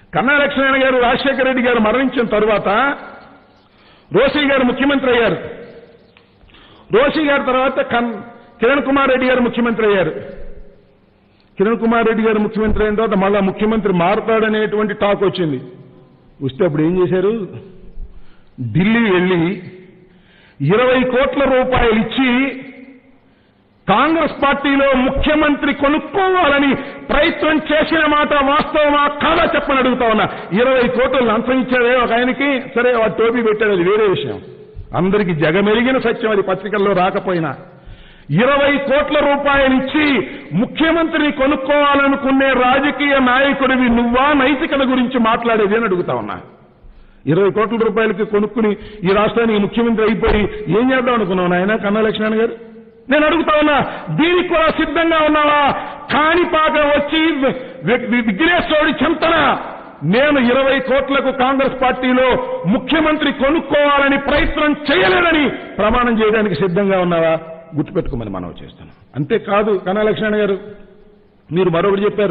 కన్నా లక్ష్మణ గారు రాజశేఖర రెడ్డి గారు మరణించిన తరువాత రోసీ గారు ముఖ్యమంత్రి అయ్యారు రోసీ గారి తర్వాత కన్ కిరణ్ కుమార్ రెడ్డి గారు ముఖ్యమంత్రి అయ్యారు కిరణ్ కుమార్ రెడ్డి గారు ముఖ్యమంత్రి అయిన తర్వాత మళ్ళా ముఖ్యమంత్రి మారుతాడనేటువంటి టాక్ వచ్చింది వస్తే అప్పుడు ఏం చేశారు ఢిల్లీ వెళ్ళి ఇరవై కోట్ల రూపాయలు ఇచ్చి కాంగ్రెస్ పార్టీలో ముఖ్యమంత్రి కొనుక్కోవాలని ప్రయత్నం చేసిన మాట వాస్తవమా కాదా చెప్పని అడుగుతా ఉన్నా ఇరవై కోట్లు లంచం ఇచ్చాడే ఒక ఆయనకి సరే వాడు టోపీ పెట్టాడు అది వేరే విషయం అందరికి జగమెరిగిన సత్యం అది పత్రికల్లో రాకపోయినా ఇరవై కోట్ల రూపాయలు ఇచ్చి ముఖ్యమంత్రిని కొనుక్కోవాలనుకునే రాజకీయ నాయకుడివి నువ్వా నైతికత గురించి మాట్లాడేది అని అడుగుతా ఉన్నా ఇరవై కోట్ల రూపాయలకి కొనుక్కుని ఈ రాష్ట్రానికి ముఖ్యమంత్రి అయిపోయి ఏం చేద్దాం అనుకున్నావు నాయన కన్నా లక్ష్మణ్ గారు నేను అడుగుతా ఉన్నా దీనికి కూడా సిద్ధంగా ఉన్నావా కాణిపాక వచ్చి వి- వి- విఘ్నేశ్వరుడి చెంతన నేను ఇరవై కోట్లకు కాంగ్రెస్ పార్టీలో ముఖ్యమంత్రి కొనుక్కోవాలని ప్రయత్నం చేయలేదని ప్రమాణం చేయడానికి సిద్ధంగా ఉన్నావా గుర్తుపెట్టుకోమని మనం చేస్తున్నాం అంతేకాదు కన్నా లక్ష్మణ్ గారు మీరు మరొకటి చెప్పారు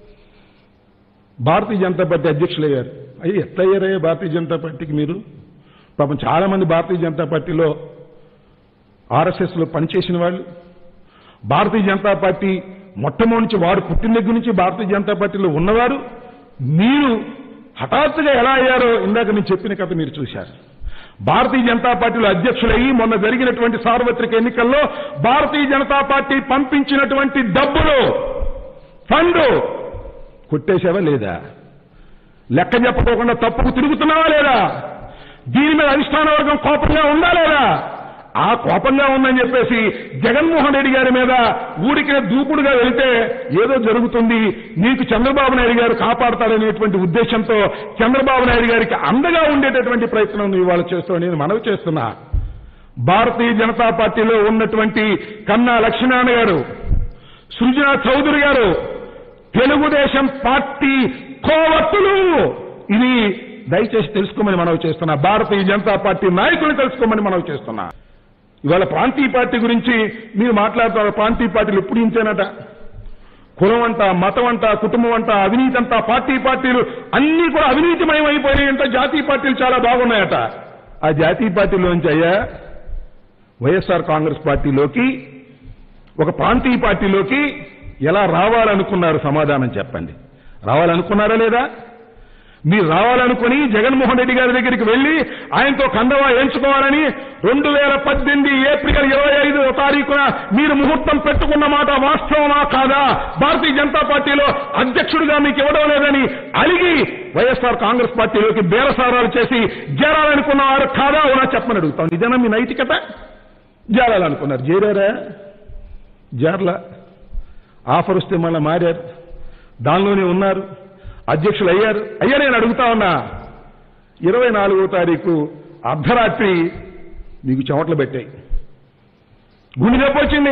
భారతీయ జనతా పార్టీ అధ్యక్షులయ్యారు అయ్యి ఎట్లా అయ్యారయ్యా భారతీయ జనతా పార్టీకి మీరు పాపం చాలా మంది భారతీయ జనతా పార్టీలో ఆర్ఎస్ఎస్ లో పనిచేసిన వాళ్ళు భారతీయ జనతా పార్టీ మొట్టమొదటి నుంచి వాడు పుట్టిన దగ్గర నుంచి భారతీయ జనతా పార్టీలో ఉన్నవారు మీరు హఠాత్తుగా ఎలా అయ్యారో ఇందాక నేను చెప్పిన కథ మీరు చూశారు భారతీయ జనతా పార్టీలో అధ్యక్షులయ్యి మొన్న జరిగినటువంటి సార్వత్రిక ఎన్నికల్లో భారతీయ జనతా పార్టీ పంపించినటువంటి డబ్బులు ఫండ్ కొట్టేశావా లేదా లెక్క చెప్పకోకుండా తప్పుకు తిరుగుతున్నావా లేదా దీని మీద అధిష్టాన వర్గం కోపంగా ఉందా లేదా ఆ కోపంగా ఉందని చెప్పేసి జగన్మోహన్ రెడ్డి గారి మీద ఊరికి దూకుడుగా వెళితే ఏదో జరుగుతుంది నీకు చంద్రబాబు నాయుడు గారు కాపాడతారనేటువంటి ఉద్దేశంతో చంద్రబాబు నాయుడు గారికి అండగా ఉండేటటువంటి ప్రయత్నం నువ్వు ఇవాళ చేస్తావు నేను మనవి చేస్తున్నా భారతీయ జనతా పార్టీలో ఉన్నటువంటి కన్నా లక్ష్మీనారాయణ గారు సృజన చౌదరి గారు తెలుగుదేశం పార్టీ కోవత్తులు ఇది దయచేసి తెలుసుకోమని మనవి చేస్తున్నా భారతీయ జనతా పార్టీ నాయకులు తెలుసుకోమని మనవి చేస్తున్నా ఇవాళ ప్రాంతీయ పార్టీ గురించి మీరు మాట్లాడుతున్నారు ప్రాంతీయ పార్టీలు ఎప్పుడు ఇంతేనట కులం అంట మతం అంట కుటుంబం అంట అవినీతి అంట పార్టీ పార్టీలు అన్ని కూడా అవినీతిమయం అయిపోయాయంట జాతీయ పార్టీలు చాలా బాగున్నాయట ఆ జాతీయ పార్టీలోంచి అయ్యా వైఎస్ఆర్ కాంగ్రెస్ పార్టీలోకి ఒక ప్రాంతీయ పార్టీలోకి ఎలా రావాలనుకున్నారు సమాధానం చెప్పండి రావాలనుకున్నారా లేదా మీరు రావాలనుకుని జగన్మోహన్ రెడ్డి గారి దగ్గరికి వెళ్లి ఆయనతో కండవా ఎంచుకోవాలని రెండు వేల పద్దెనిమిది ఏప్రిల్ ఇరవై ఐదో తారీఖున మీరు ముహూర్తం పెట్టుకున్న మాట వాస్తవమా కాదా భారతీయ జనతా పార్టీలో అధ్యక్షుడిగా మీకు ఇవ్వడం లేదని అలిగి వైఎస్ఆర్ కాంగ్రెస్ పార్టీలోకి బేరసారాలు చేసి చేరాలనుకున్నవారు కాదా అవునా చెప్పమని అడుగుతాం ఇదేనా మీ నైతికత చేరాలనుకున్నారు చేరారా జార్ల ఆఫర్ వస్తే మళ్ళీ మారారు దానిలోనే ఉన్నారు అధ్యక్షులు అయ్యారు అయ్యా నేను అడుగుతా ఉన్నా ఇరవై నాలుగో తారీఖు అర్ధరాత్రి మీకు చెమటలు పెట్టాయి గుండె నొప్పి వచ్చింది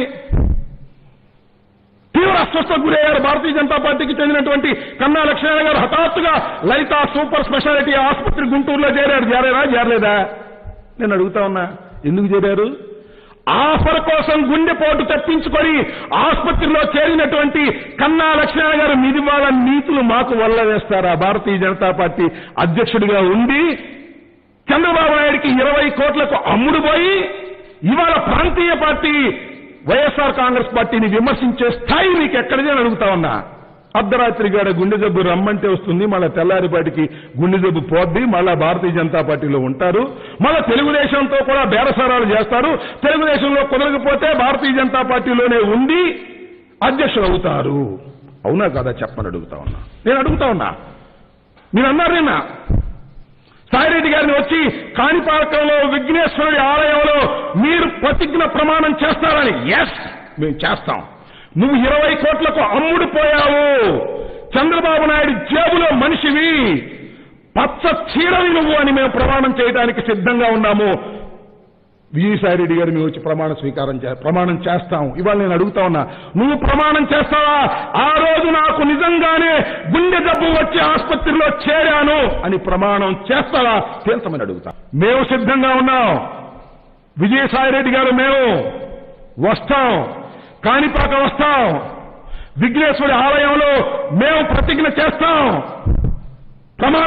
తీవ్ర అస్వస్థకు గురయ్యారు భారతీయ జనతా పార్టీకి చెందినటువంటి కన్నా లక్ష్మణ గారు హఠాత్తుగా లలిత సూపర్ స్పెషాలిటీ ఆసుపత్రి గుంటూరులో చేరారు చేరారా చేరలేదా నేను అడుగుతా ఉన్నా ఎందుకు చేరారు ఆఫర్ కోసం గుండెపోటు తప్పించుకొని ఆసుపత్రిలో చేరినటువంటి కన్నా లక్ష్మణ గారు మీది వాళ్ళ నీతులు మాకు వల్ల వేస్తారా భారతీయ జనతా పార్టీ అధ్యక్షుడిగా ఉండి చంద్రబాబు నాయుడికి ఇరవై కోట్లకు అమ్ముడు పోయి ఇవాళ ప్రాంతీయ పార్టీ వైఎస్ఆర్ కాంగ్రెస్ పార్టీని విమర్శించే స్థాయి మీకు ఎక్కడిదే అని అడుగుతా ఉన్నా అర్ధరాత్రి గాడ గుండె జబ్బు రమ్మంటే వస్తుంది మళ్ళా తెల్లారిపాటికి గుండె జబ్బు పోద్ది మళ్ళా భారతీయ జనతా పార్టీలో ఉంటారు మళ్ళా తెలుగుదేశంతో కూడా బేరసారాలు చేస్తారు తెలుగుదేశంలో కుదరకపోతే భారతీయ జనతా పార్టీలోనే ఉండి అధ్యక్షులు అవుతారు అవునా కదా చెప్పని అడుగుతా ఉన్నా నేను అడుగుతా ఉన్నా మీరు అన్నారు నిన్న సాయిరెడ్డి గారిని వచ్చి కాణిపాకంలో విఘ్నేశ్వరుడి ఆలయంలో మీరు ప్రతిజ్ఞ ప్రమాణం చేస్తారని ఎస్ మేము చేస్తాం నువ్వు ఇరవై కోట్లకు అమ్ముడు పోయావు చంద్రబాబు నాయుడు జేబులో మనిషివి పచ్చ చీరవి నువ్వు అని మేము ప్రమాణం చేయడానికి సిద్ధంగా ఉన్నాము విజయసాయిరెడ్డి గారు మేము వచ్చి ప్రమాణ స్వీకారం చే ప్రమాణం చేస్తాం ఇవాళ నేను అడుగుతా ఉన్నా నువ్వు ప్రమాణం చేస్తావా ఆ రోజు నాకు నిజంగానే గుండె జబ్బు వచ్చి ఆసుపత్రిలో చేరాను అని ప్రమాణం చేస్తావా తేల్చమని అడుగుతా మేము సిద్ధంగా ఉన్నాం విజయసాయిరెడ్డి గారు మేము వస్తాం కాణిపాక వస్తాం విఘ్నేశ్వరి ఆలయంలో మేము ప్రతిజ్ఞ చేస్తాం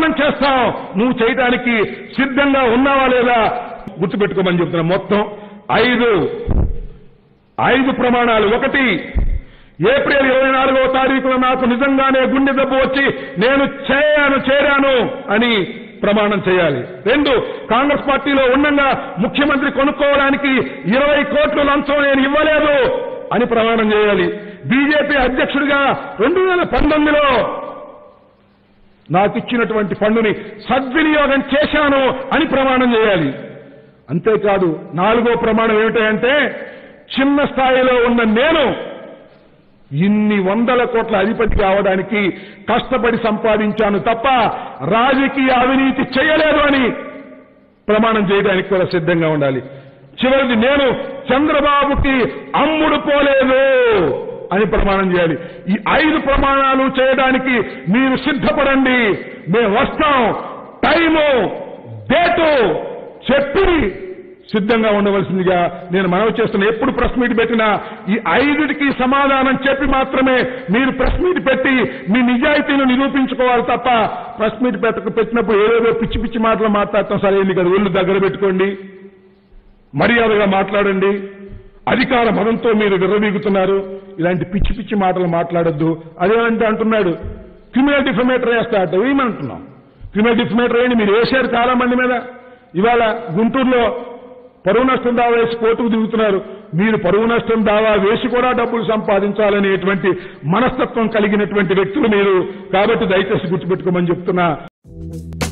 ప్రమాణం చేస్తాం నువ్వు చేయడానికి సిద్ధంగా ఉన్నావా లేదా గుర్తుపెట్టుకోమని చెప్తున్నా మొత్తం ఐదు ఐదు ప్రమాణాలు ఒకటి ఏప్రిల్ ఇరవై నాలుగవ తారీఖున నాకు నిజంగానే గుండె దెబ్బ వచ్చి నేను చేయాను చేరాను అని ప్రమాణం చేయాలి రెండు కాంగ్రెస్ పార్టీలో ఉండగా ముఖ్యమంత్రి కొనుక్కోవడానికి ఇరవై కోట్లు లంచం నేను ఇవ్వలేదు అని ప్రమాణం చేయాలి బీజేపీ అధ్యక్షుడిగా రెండు వేల పంతొమ్మిదిలో నాకు ఇచ్చినటువంటి ఫండుని సద్వినియోగం చేశాను అని ప్రమాణం చేయాలి అంతేకాదు నాలుగో ప్రమాణం ఏమిటంటే చిన్న స్థాయిలో ఉన్న నేను ఇన్ని వందల కోట్ల అధిపతి కావడానికి కష్టపడి సంపాదించాను తప్ప రాజకీయ అవినీతి చేయలేదు అని ప్రమాణం చేయడానికి కూడా సిద్ధంగా ఉండాలి చివరిది నేను చంద్రబాబుకి అమ్ముడు పోలేదు అని ప్రమాణం చేయాలి ఈ ఐదు ప్రమాణాలు చేయడానికి మీరు సిద్ధపడండి మేము వస్తాం టైము డేటు చెప్పి సిద్ధంగా ఉండవలసిందిగా నేను మనవి చేస్తున్నా ఎప్పుడు ప్రెస్ మీట్ పెట్టినా ఈ ఐదుటికి సమాధానం చెప్పి మాత్రమే మీరు ప్రెస్ మీట్ పెట్టి మీ నిజాయితీని నిరూపించుకోవాలి తప్ప ప్రెస్ మీట్ పెట్టక పెట్టినప్పుడు ఏదేదో పిచ్చి పిచ్చి మాటలు మాట్లాడటం సరైంది కదా ఒళ్ళు దగ్గర పెట్టుకోండి మర్యాదగా మాట్లాడండి అధికార మదంతో మీరు విర్రవీగుతున్నారు ఇలాంటి పిచ్చి పిచ్చి మాటలు మాట్లాడొద్దు అదేమంటే అంటున్నాడు క్రిమినల్ డిఫమేటర్ వేస్తా అట వేయమంటున్నాం క్రిమినల్ డిఫమేటర్ వేయండి మీరు వేశారు చాలా మంది మీద ఇవాళ గుంటూరులో పరువు నష్టం దావా వేసి కోర్టుకు దిగుతున్నారు మీరు పరువు నష్టం దావా వేసి కూడా డబ్బులు సంపాదించాలనేటువంటి మనస్తత్వం కలిగినటువంటి వ్యక్తులు మీరు కాబట్టి దయచేసి గుర్తుపెట్టుకోమని చెప్తున్నా